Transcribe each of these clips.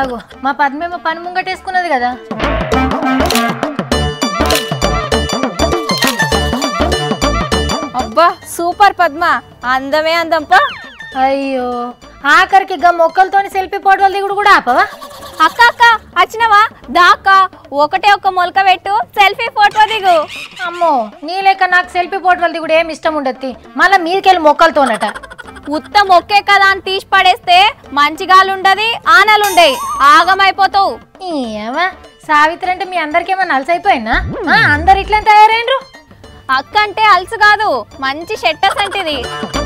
ఆగు మా పద్మేమో పని ముంగటేసుకున్నది కదా అబ్బా సూపర్ పద్మ అందమే అందంపా అయ్యో ఆఖరికి గా మొక్కలతోని సెల్ఫీ ఫోటోలు దిగుడు కూడా ఆపవా అక్క అక్క వచ్చినవా దాక్క ఒకటే ఒక మొలక పెట్టు సెల్ఫీ ఫోటో దిగు అమ్మో నీ లెక్క నాకు సెల్ఫీ ఫోటోలు దిగుడు ఏమి ఇష్టం ఉండద్ది మళ్ళీ మీదకెళ్ళి మొక్కలతోనట ఉత్త మొక్కే కదా అని తీసి పడేస్తే మంచి గాలుండది ఆనలుండయి ఆగమైపోతావు ఏమా సావిత్రి అంటే మీ అందరికేమన్నా అలసైపోయినా ఆ, అందరు ఇట్లా తయారైనరు అక్క అంటే అలసు కాదు మంచి షెట్టస్ అంటిది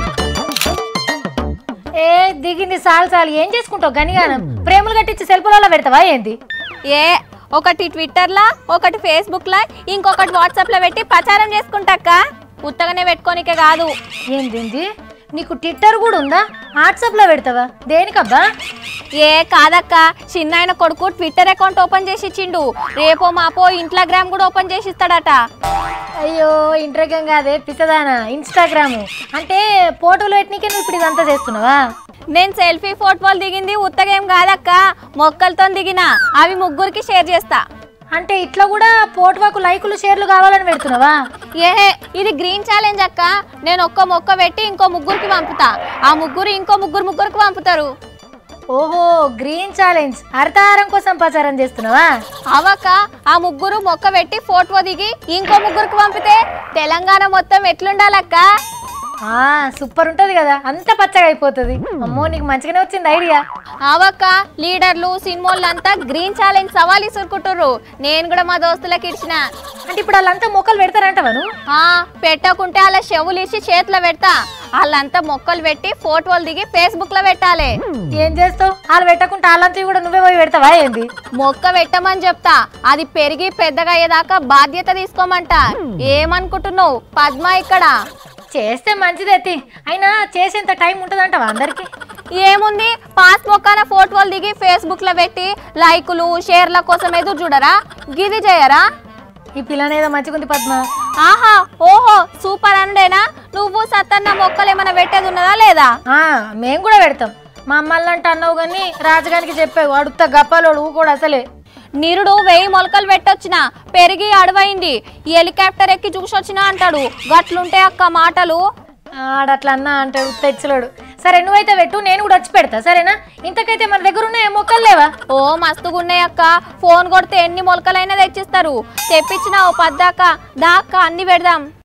ఏ దిగింది సాలు సాలు ఏం చేసుకుంటావు గనిగానం ప్రేమలు కట్టించి సెల్ఫీలలో పెడతావా ఏంది ఏ ఒకటి ట్విట్టర్లా ఒకటి ఫేస్బుక్లా ఇంకొకటి వాట్సాప్లో పెట్టి ప్రచారం చేసుకుంటాక్క ఉత్తగానే పెట్టుకోనికే కాదు ఏంది నీకు ట్విట్టర్ కూడా ఉందా వాట్సాప్ లో పెడతావా దేనికబ్బా ఏ కాదక్క చిన్నాయన కొడుకు ట్విట్టర్ అకౌంట్ ఓపెన్ చేసి ఇచ్చిండు రేపో మాపో ఇన్స్టాగ్రామ్ కూడా ఓపెన్ చేసి ఇస్తాడట అయ్యో ఇంటర్గం కాదే పిసదానా ఇన్స్టాగ్రామ్ అంటే ఫోటోలు పెట్టనీకే నువ్వు ఇప్పుడు ఇదంతా చేస్తున్నావా నేను సెల్ఫీ ఫోటోలు దిగింది ఉత్తగేం కాదక్క మొక్కలతో దిగిన అవి ముగ్గురికి షేర్ చేస్తా అంటే ఇట్లా కూడా ఫోటోకు లైకులు షేర్లు కావాలని పెడుతున్నావా ఏ ఇది గ్రీన్ ఛాలెంజ్ అక్క నేను ఒక్క మొక్క పెట్టి ఇంకో ముగ్గురికి పంపుతా ఆ ముగ్గురు ఇంకో ముగ్గురు ముగ్గురికి పంపుతారు ఓహో గ్రీన్ ఛాలెంజ్ అర్థాహారం కోసం ప్రచారం చేస్తున్నావా అవక్క ఆ ముగ్గురు మొక్క పెట్టి ఫోటో దిగి ఇంకో ముగ్గురికి పంపితే తెలంగాణ మొత్తం ఎట్లుండాలక్క ఆ సూపర్ ఉంటది కదా అంత పచ్చగా అయిపోతుంది అమ్మో నీకు మంచిగానే వచ్చింది ఐడియా అవక్క లీడర్లు సినిమాలంతా గ్రీన్ ఛాలెంజ్ సవాల్ ఇసురుకుంటుర్రు నేను కూడా మా దోస్తులకు ఇచ్చిన అంటే ఇప్పుడు వాళ్ళంతా మొక్కలు పెడతారంటవా నువ్వు ఆ పెట్టకుంటే అలా చెవులు ఇచ్చి చేతిలో పెడతా వాళ్ళంతా మొక్కలు పెట్టి ఫోటోలు దిగి ఫేస్బుక్ లో పెట్టాలి ఏం చేస్తావు వాళ్ళు పెట్టకుండా వాళ్ళంతా కూడా నువ్వే పోయి పెడతావా ఏంది మొక్క పెట్టమని చెప్తా అది పెరిగి పెద్దగా అయ్యేదాకా బాధ్యత తీసుకోమంట ఏమనుకుంటున్నావు పద్మ ఇక్కడ చేస్తే మంచిదే తి. అయినా చేసేంత టైం ఉంటుందంటవా అందరికి ఏముంది పాస్ మొక్కన ఫోటోలు దిగి ఫేస్బుక్ లో పెట్టి లైకులు షేర్ల కోసం ఎదురు చూడరా గిది చేయరా ఈ పిల్లనేదో మంచిగుంది పద్మ ఆహా ఓహో సూపర్ అండేనా నువ్వు సత్తన్న మొక్కలు ఏమైనా పెట్టేది ఉన్నదా లేదా ఆ మేము కూడా పెడతాం మా అమ్మల్ని అంటే అన్నావు కానీ రాజుగానికి చెప్పావు అడుగుతా గప్పాలోడు కూడా అసలే నిరుడు వెయ్యి మొలకలు పెట్టొచ్చిన పెరిగి అడవైంది హెలికాప్టర్ ఎక్కి చూసొచ్చినా అంటాడు గట్లుంటే అక్క మాటలు ఆడట్లా అన్నా అంటాడు తెచ్చలేడు సరే నువ్వైతే పెట్టు నేను కూడా వచ్చి పెడతా సరేనా ఇంతకైతే మన దగ్గర ఉన్నాయి మొక్కలు లేవా ఓ మస్తుగున్నాయి అక్క ఫోన్ కొడితే ఎన్ని మొలకలైనా తెచ్చిస్తారు తెప్పించిన ఓ పద్దాక దాక్క అన్ని పెడదాం